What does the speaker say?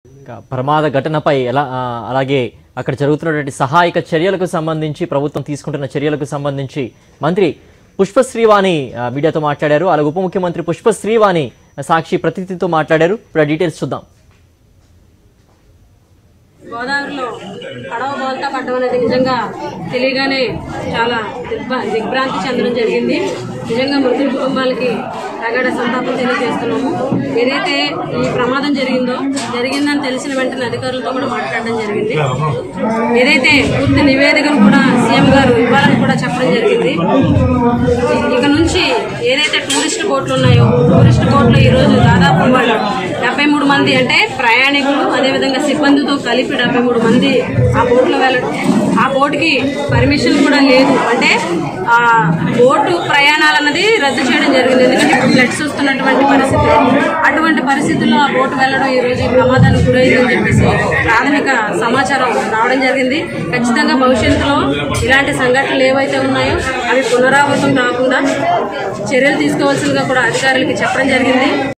ఇక ప్రమాద ఘటనపై ఎలా ఆ, అలాగే అక్కడ జరుగుతున్నటువంటి సహాయక చర్యలకు సంబంధించి ప్రభుత్వం తీసుకుంటున్న చర్యలకు సంబంధించి మంత్రి పుష్ప శ్రీవాణి ఆ, మీడియాతో మాట్లాడారు అలాగే ఉప ముఖ్యమంత్రి పుష్ప శ్రీవాణి సాక్షి ప్రతినిధితో మాట్లాడారు ఇప్పుడు ఆ డీటెయిల్స్ చూద్దాం గోదావరిలో పడవ బోల్తా పడ్డం అనేది నిజంగా తెలియగానే చాలా దిగ్భ- దిగ్భ్రాంతి చెందడం జరిగింది నిజంగా మృతుల కుటుంబాలకి తగడ సంతాపం తెలియజేస్తున్నాము ఏదైతే ఈ ప్రమాదం జరిగిందో జరిగిందని తెలిసిన వెంటనే అధికారులతో కూడా మాట్లాడడం జరిగింది ఏదైతే పూర్తి నివేదికను కూడా సీఎం గారు ఇవ్వాలని కూడా చెప్పడం జరిగింది ఇక నుంచి ఏదైతే టూరిస్ట్ బోట్లు ఉన్నాయో టూరిస్ట్ బోట్లు ఈ రోజు దాదాపు వాళ్ళు డెబ్బై మూడు మంది అంటే ప్రయాణికులు అదేవిధంగా సిబ్బందితో కలిపి డెబ్బై మూడు మంది ఆ బోట్లో వెళ్ళడం ఆ బోటుకి పర్మిషన్ కూడా లేదు అంటే ఆ బోటు ప్రయాణాలు అన్నది రద్దు చేయడం జరిగింది ఎందుకంటే ఇప్పుడు ఫ్లడ్స్ వస్తున్నటువంటి పరిస్థితి అటువంటి పరిస్థితుల్లో ఆ బోటు వెళ్ళడం ఈ రోజు ఈ ప్రమాదానికి గురైందని చెప్పేసి ప్రాథమిక సమాచారం రావడం జరిగింది ఖచ్చితంగా భవిష్యత్తులో ఇలాంటి సంఘటనలు ఏవైతే ఉన్నాయో అవి పునరావృతం కాకుండా చర్యలు తీసుకోవాల్సిందిగా కూడా అధికారులకి చెప్పడం జరిగింది